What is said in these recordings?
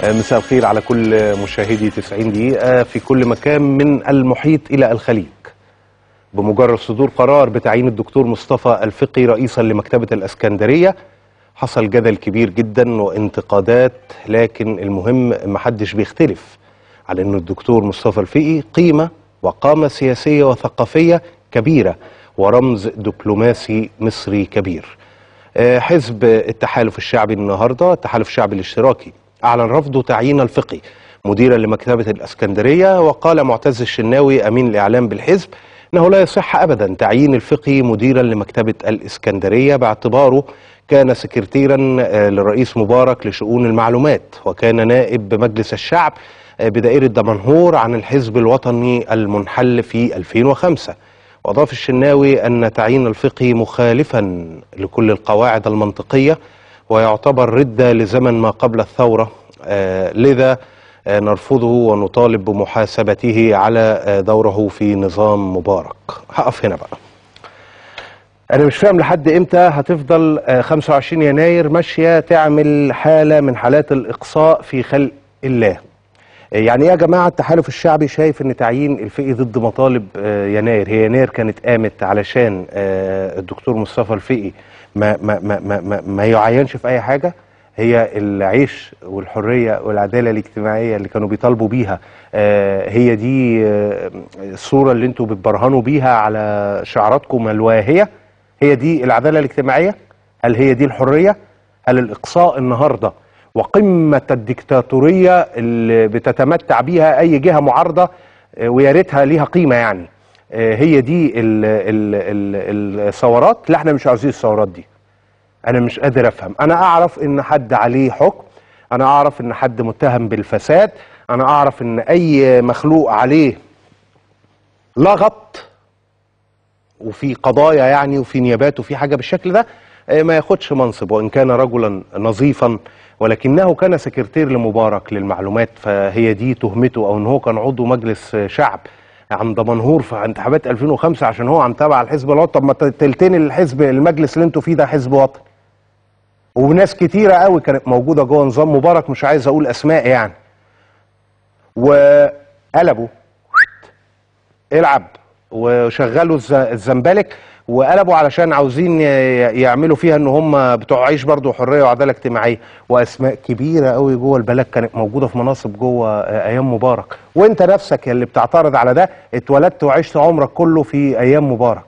مساء الخير على كل مشاهدي 90 دقيقة في كل مكان من المحيط إلى الخليج بمجرد صدور قرار بتعيين الدكتور مصطفى الفقي رئيسا لمكتبة الأسكندرية حصل جدل كبير جدا وانتقادات لكن المهم محدش بيختلف على أن الدكتور مصطفى الفقي قيمة وقامة سياسية وثقافية كبيرة ورمز دبلوماسي مصري كبير آه، حزب التحالف الشعبي النهارده التحالف الشعبي الاشتراكي اعلن رفضه تعيين الفقي مديرا لمكتبه الاسكندريه وقال معتز الشناوي امين الاعلام بالحزب انه لا يصح ابدا تعيين الفقي مديرا لمكتبه الاسكندريه باعتباره كان سكرتيرا آه، للرئيس مبارك لشؤون المعلومات وكان نائب بمجلس الشعب آه، بدائره دمنهور عن الحزب الوطني المنحل في 2005 وأضاف الشناوي أن تعيين الفقه مخالفا لكل القواعد المنطقية ويعتبر ردة لزمن ما قبل الثورة آه لذا آه نرفضه ونطالب بمحاسبته على آه دوره في نظام مبارك هقف هنا بقى أنا مش فاهم لحد إمتى هتفضل آه 25 يناير ماشية تعمل حالة من حالات الإقصاء في خلق الله يعني ايه يا جماعه التحالف الشعبي شايف ان تعيين الفقي ضد مطالب آه، يناير هي يناير كانت قامت علشان آه، الدكتور مصطفى الفقي ما ما ما ما, ما, ما يعينش في اي حاجه هي العيش والحريه والعداله الاجتماعيه اللي كانوا بيطالبوا بيها آه، هي دي آه، الصوره اللي انتوا بتبرهنوا بيها على شعاراتكم الواهيه هي دي العداله الاجتماعيه هل هي دي الحريه هل الاقصاء النهارده وقمه الديكتاتوريه اللي بتتمتع بيها اي جهه معارضه آه، ويا ريتها ليها قيمه يعني آه، هي دي ال- ال- ال- الثورات لا احنا مش عايزين الثورات دي انا مش قادر افهم انا اعرف ان حد عليه حكم انا اعرف ان حد متهم بالفساد انا اعرف ان اي مخلوق عليه لغط وفي قضايا يعني وفي نيابات وفي حاجه بالشكل ده آه، ما ياخدش منصب وان كان رجلا نظيفا ولكنه كان سكرتير لمبارك للمعلومات فهي دي تهمته او ان هو كان عضو مجلس آه، شعب عند منهور في انتخابات 2005 عشان هو عم تابع الحزب الوطني طب ما تلتين الحزب المجلس اللي انتوا فيه ده حزب وطني وناس كتيره قوي كانت موجوده جوه نظام مبارك مش عايز اقول اسماء يعني وقلبوا العب وشغلوا الز- الزمبلك وقلبوا علشان عاوزين ي- يعملوا فيها ان هم بتوع عيش برضه وحريه وعداله اجتماعيه واسماء كبيره قوي جوه البلد كانت موجوده في مناصب جوه آه، ايام مبارك وانت نفسك يا اللي بتعترض على ده اتولدت وعشت عمرك كله في ايام مبارك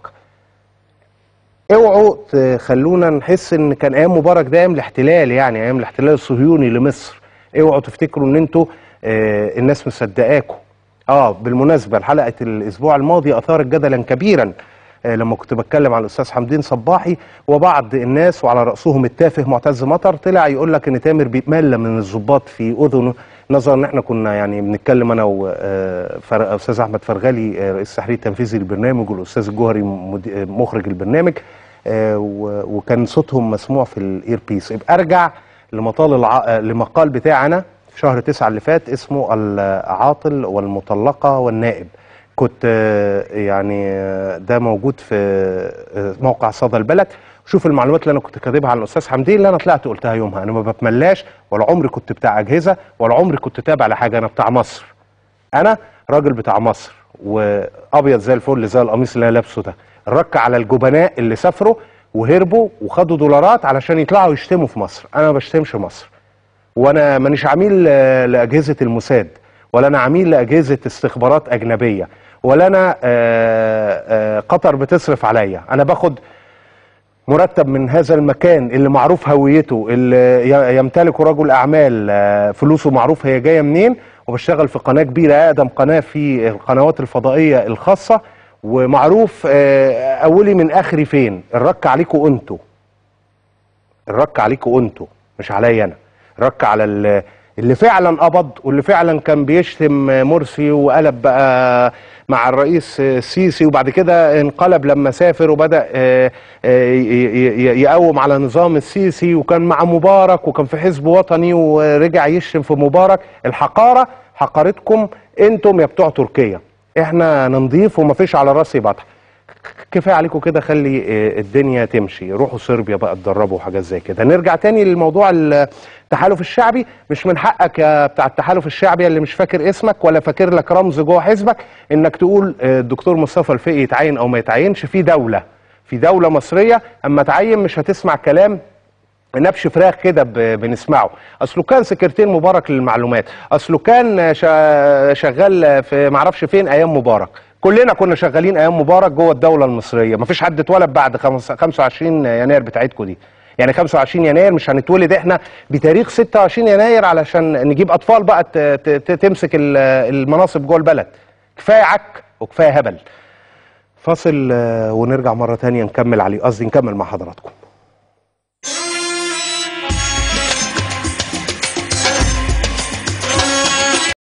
اوعوا تخلونا نحس ان كان ايام مبارك ده ايام الاحتلال يعني ايام الاحتلال الصهيوني لمصر اوعوا تفتكروا ان انتوا آه الناس مصدقاكم اه بالمناسبه حلقه الاسبوع الماضي اثارت جدلا كبيرا آه لما كنت بتكلم عن الاستاذ حمدين صباحي وبعض الناس وعلى راسهم التافه معتز مطر طلع يقول لك ان تامر بيتملى من الضباط في اذنه نظرا ان احنا كنا يعني بنتكلم انا واستاذ احمد فرغلي آه، رئيس التحرير التنفيذي للبرنامج والاستاذ الجوهري مدي- آه، مخرج البرنامج آه، و- وكان صوتهم مسموع في الاير بيس يبقى ارجع لمطال الع... آه، لمقال بتاعنا في شهر تسعة اللي فات اسمه العاطل والمطلقة والنائب كنت آه، يعني آه، ده موجود في آه، موقع صدى البلد شوف المعلومات اللي انا كنت كاتبها عن الاستاذ حمدين اللي انا طلعت قلتها يومها انا ما بتملاش ولا عمري كنت بتاع اجهزه ولا عمري كنت تابع لحاجه انا بتاع مصر انا راجل بتاع مصر وابيض زي الفل زي القميص اللي انا لابسه ده الرك على الجبناء اللي سافروا وهربوا وخدوا دولارات علشان يطلعوا يشتموا في مصر انا ما بشتمش مصر وانا مانيش عميل آه، لاجهزه الموساد ولا انا عميل لاجهزه استخبارات اجنبيه ولا انا آه، آه، قطر بتصرف عليا انا باخد مرتب من هذا المكان اللي معروف هويته اللي ي- يمتلكه رجل اعمال آه، فلوسه معروف هي جايه منين وبشتغل في قناه كبيره اقدم قناه في القنوات الفضائيه الخاصه ومعروف آه، اولي من اخري فين الرك عليكم انتوا الرك عليكم انتوا مش عليا انا الرك على ال- اللي فعلا قبض واللي فعلا كان بيشتم مرسي وقلب بقى مع الرئيس السيسي وبعد كده انقلب لما سافر وبدا آه، آه، ي- ي- يقوم على نظام السيسي وكان مع مبارك وكان في حزب وطني ورجع يشتم في مبارك الحقاره حقارتكم انتم يا بتوع تركيا احنا ننضيف ومفيش على راسي بطح كفايه عليكم كده خلي آه، الدنيا تمشي روحوا صربيا بقى اتدربوا وحاجات زي كده نرجع تاني للموضوع التحالف الشعبي مش من حقك يا بتاع التحالف الشعبي اللي مش فاكر اسمك ولا فاكر لك رمز جوه حزبك انك تقول آه، الدكتور مصطفى الفقي يتعين او ما يتعينش في دوله في دوله مصريه اما تعين مش هتسمع كلام نبش فراخ كده ب- بنسمعه اصله كان سكرتير مبارك للمعلومات اصله كان شا- شغال في معرفش فين ايام مبارك كلنا كنا شغالين ايام مبارك جوه الدوله المصريه مفيش حد اتولد بعد خمس- 25 يناير بتاعتكم دي يعني 25 يناير مش هنتولد احنا بتاريخ 26 يناير علشان نجيب اطفال بقى ت- ت- ت- تمسك ال- المناصب جوه البلد كفايه عك وكفايه هبل فاصل آه، ونرجع مره تانية نكمل عليه قصدي نكمل مع حضراتكم